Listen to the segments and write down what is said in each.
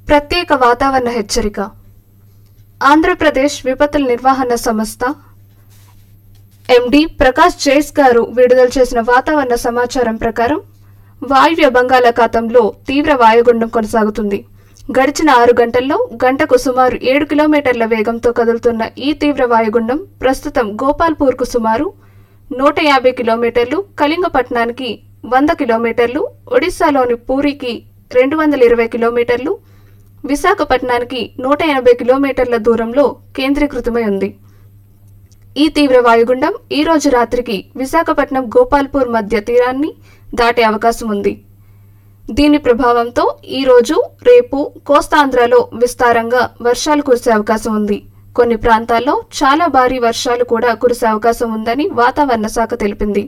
ప్రత్యేక వాతావరణ హెచ్చరిక ఆంధ్రప్రదేశ్ విపత్తుల నిర్వహణ సంస్థ ఎండి ప్రకాష్ జైస్ గారు విడుదల చేసిన వాతావరణ సమాచారం ప్రకారం వాయువ్య బంగాళాఖాతంలో తీవ్ర వాయుగుండం కొనసాగుతుంది గడిచిన ఆరు గంటల్లో గంటకు సుమారు ఏడు కిలోమీటర్ల వేగంతో కదులుతున్న ఈ తీవ్ర వాయుగుండం ప్రస్తుతం గోపాల్పూర్కు సుమారు నూట యాభై కిలోమీటర్లు కళింగపట్నానికి వంద కిలోమీటర్లు ఒడిశాలోని పూరికి రెండు వందల ఇరవై కిలోమీటర్లు విశాఖపట్నానికి నూట ఎనభై కిలోమీటర్ల దూరంలో కేంద్రీకృతమై ఉంది ఈ తీవ్ర వాయుగుండం ఈ రోజు రాత్రికి విశాఖపట్నం గోపాల్పూర్ మధ్య తీరాన్ని దాటే అవకాశం ఉంది దీని ప్రభావంతో ఈ రోజు రేపు కోస్తాంధ్రలో విస్తారంగా వర్షాలు కురిసే అవకాశం ఉంది కొన్ని ప్రాంతాల్లో చాలా భారీ వర్షాలు కూడా కురిసే అవకాశం ఉందని వాతావరణ శాఖ తెలిపింది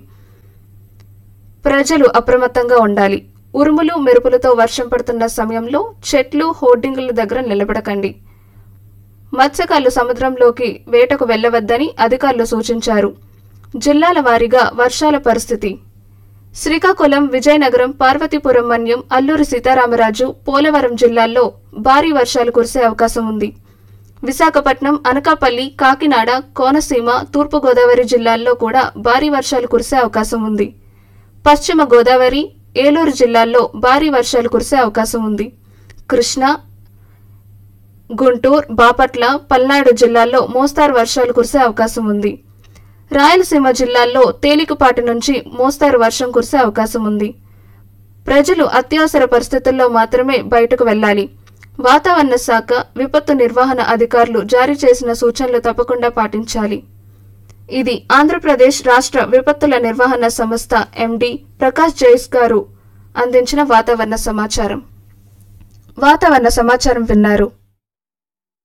ప్రజలు అప్రమత్తంగా ఉండాలి ఉరుములు మెరుపులతో వర్షం పడుతున్న సమయంలో చెట్లు హోర్డింగుల దగ్గర నిలబడకండి మత్స్యకారులు సముద్రంలోకి వేటకు వెళ్లవద్దని అధికారులు సూచించారు జిల్లాల వారీగా వర్షాల పరిస్థితి శ్రీకాకుళం విజయనగరం పార్వతీపురం మన్యం అల్లూరి సీతారామరాజు పోలవరం జిల్లాల్లో భారీ వర్షాలు కురిసే అవకాశం ఉంది విశాఖపట్నం అనకాపల్లి కాకినాడ కోనసీమ తూర్పుగోదావరి జిల్లాల్లో కూడా భారీ వర్షాలు కురిసే అవకాశం ఉంది పశ్చిమ గోదావరి ఏలూరు జిల్లాల్లో భారీ వర్షాలు కురిసే అవకాశం ఉంది కృష్ణా గుంటూరు బాపట్ల పల్నాడు జిల్లాల్లో మోస్తారు వర్షాలు కురిసే అవకాశం ఉంది రాయలసీమ జిల్లాల్లో తేలికపాటి నుంచి మోస్తారు వర్షం కురిసే అవకాశం ఉంది ప్రజలు అత్యవసర పరిస్థితుల్లో మాత్రమే బయటకు వెళ్ళాలి వాతావరణ శాఖ విపత్తు నిర్వహణ అధికారులు జారీ చేసిన సూచనలు తప్పకుండా పాటించాలి ఇది ఆంధ్రప్రదేశ్ రాష్ట్ర విపత్తుల నిర్వహణ సంస్థ ఎండి ప్రకాష్ జైస్ గారు అందించిన వాతావరణ సమాచారం వాతావరణ సమాచారం విన్నారు